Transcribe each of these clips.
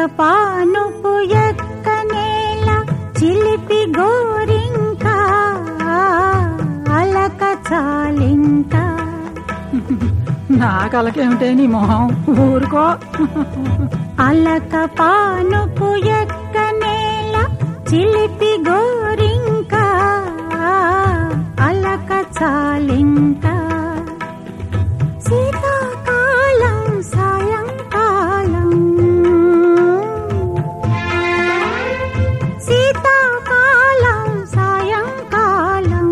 పానుపు ఎక్క నేల చిలిపి గోరింక అలక చాలింక నా కలకేమిటే నీ మొహం ఊరుకో అలక పానుపు ఎక్క నేల చిలిపి గోరింక అలక చాలింక శీతాకాలం సాయంకాలం శీతాకాలం సాయంకాలం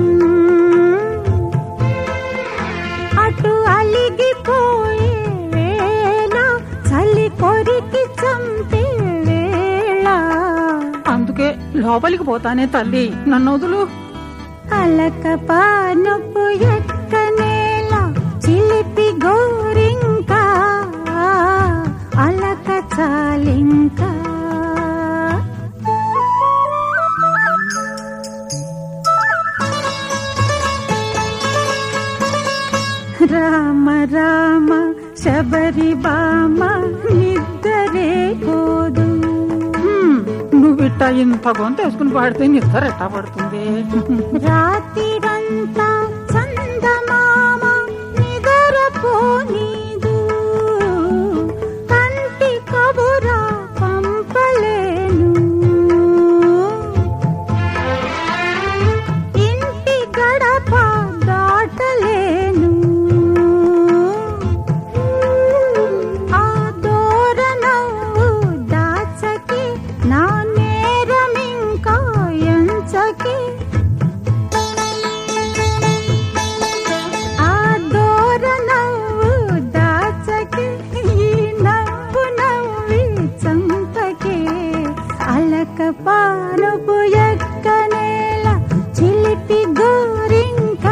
అటు అలిగిపోయే వేళ చలి కొరికి చంపే వేళ అందుకే లోపలికి పోతానే తల్లి నన్ను వదులు అలక పానుపు ఎక్క నేల చిలిపి గోరింక అలక చాలింక రామ రామ శబరి బామ నిద్దరే పోదు హ్మ్, నువ్విట్ట ఇంత గొంత వేసుకుని పాడితే నిద్ర ఎట్టా పడుతుంది రాత్రిరంతా చందమామ నిదరపోనీదు కంటి కబురా పంపలేను ఇంటి గడప దాటలేను ఆ దూర నవ్వు దాచకి నా నేరమింకా ఎంచకి ఆ దూర నవ్వు దాచకి ఈ నవ్వు నవ్వి చంపకి అలక పానుపు ఎక్క నేల చిలిపి గోరింక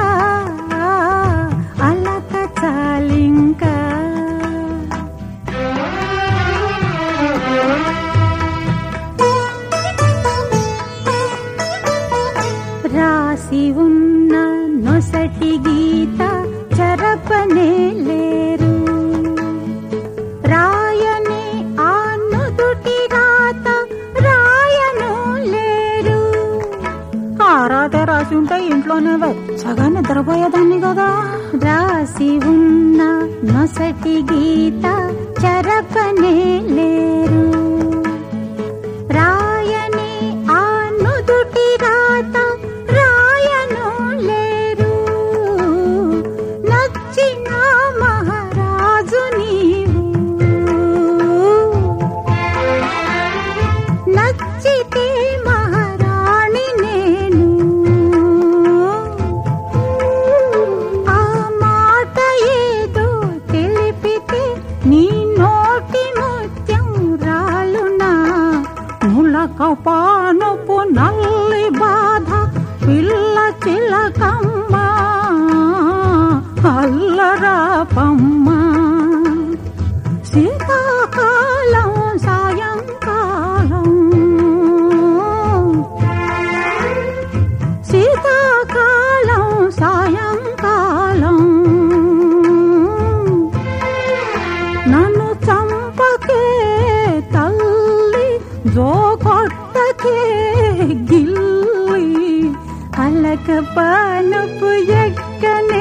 అలక చాలింక రాసి ఉన్న నొసటి గీత చరపనే లేరు రాయని ఆ నుదుటి రాత రాయను లేరు ఆరాధే రాసి ఉంటే ఇంట్లోనే వెచ్చగా నిద్రపోయేదాన్ని కదా రాసి ఉన్న నొసటి గీత చరపనే లేరు రాయని ఆ నుదుటి రాత రాయను లేరు నచ్చిన మహారాజు నీవు నచ్చితే మహారాణి నేను ఆ మాట ఏదో తెలిపితే నీ నోటి ముత్యం రాలునా ములక పానుపు నల్లి బాధ పిల్ల చిలకమ్మ అల్లరాపమ్మ శీతాకాలం సాయంకాలం శీతాకాలం సాయంకాలం నన్ను చంపకే తల్లి జోకొట్టకే గిల్లి అలక పానుపు ఎక్కన